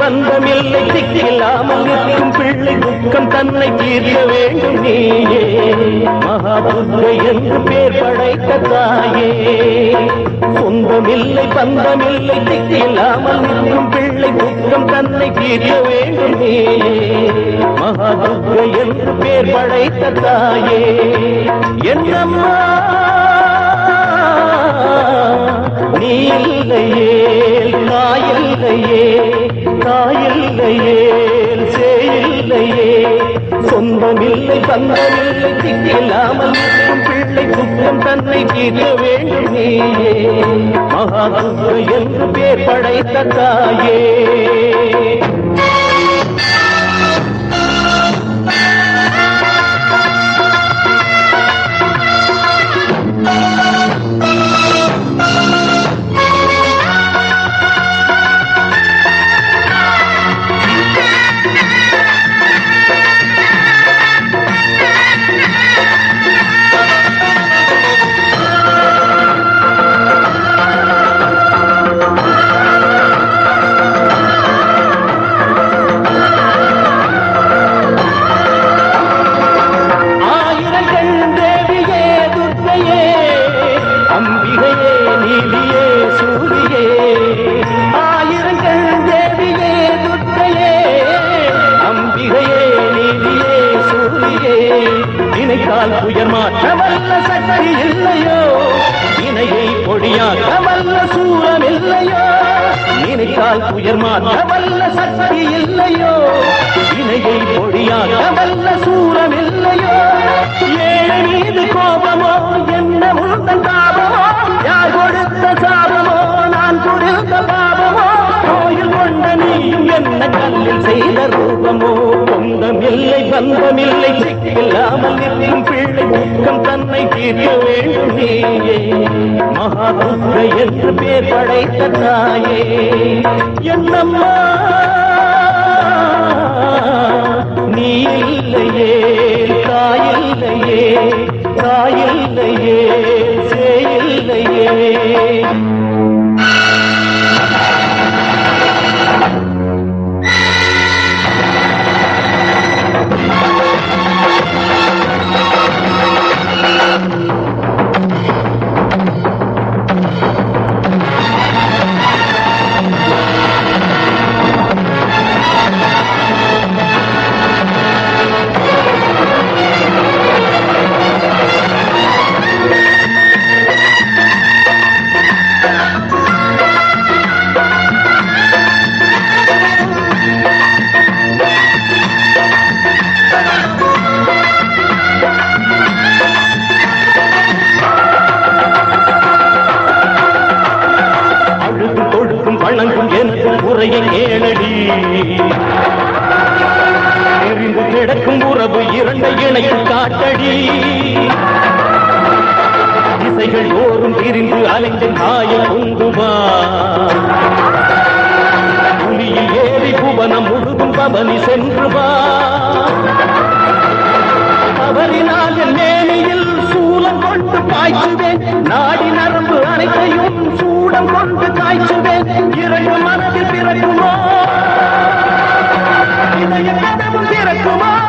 பந்தமில்லை திக்கில்லாமல் நிற்கும் பிள்ளை துக்கம் தன்னை தீர்க்க வேண்டும் நீயே மகாபுத்தை என்று பேர் படைத்த தாயே சொந்தமில்லை பந்தமில்லை திக்கில்லாமல் நிற்கும் பிள்ளை துக்கம் தன்னை தீர்க்க வேண்டும் நீயே மகாபுத்தை என்று பேர் படைத்த தாயே என்னம்மா நீ இல்லையே தாயில்லையே தாயில்லையே சேயில்லையே சொந்தமில்லை பந்தமில்லை திக்கில்லாமல் நிற்கும் பிள்ளை குற்றம் தன்னை தீர்க்க வேண்டும் நீயே மகாதுர்க என்று பேர் படைத்த தாயே ஆயிரங்கள் தேவியே துர்க்கையே அம்பிகையே நீலியே சூரியே ஆயிரங்கள் தேவியே துர்க்கையே அம்பிகையே நீலியே சூரியே நினைத்தால் புயர் மாற்ற வல்ல சக்தி இல்லையோ இணையை பொடியாக்க வல்ல சூரம் இல்லையோ நினைத்தால் புயர் மாற்ற வல்ல சக்தி இல்லையோ இணையை பொடியாக்க வல்ல சூரம் இல்லையோ ஏழை மீது கோபமோ என்ன உந்தன் தாபமோ யார் கொடுத்த சாபமோ நான் கொடுத்த பாபமோ கோயில் கொண்ட நீயும் என்ன கல்லில் செய்த ரூபமோ சொந்தமில்லை பந்தமில்லை சிக்கில்லாமல் நிற்கும் பிள்ளை துக்கம் தன்னை தீர்க்க வேண்டும் நீயே மகாதுர்க என்று பேர் படைத்த தாயே என்னம்மா நீ இல்லையே தாயில்லையே தாயில்லையே சேயில்லையே அழுது கொடுக்கும் வணங்கும் எனது உரையை கேளடி எரிந்து கிடக்கும் உறவு இரண்டை இணைத்து காட்டடி திசைகள் தோறும் திரிந்து அலைந்து காயம் கொண்டு வா புலியில் ஏறி புவனம் முழுதும் பவனி சென்று வா தவறினால் என் மேனியில் சூலம் கொண்டு பாய்ச்சுவேன் நாடி நரம்பு அனைத்தையும் சூடம் கொண்டு காய்ச்சுவேன் இரண்டு மனதில் பிறக்குமோ இதய கதவும் திறக்குமோ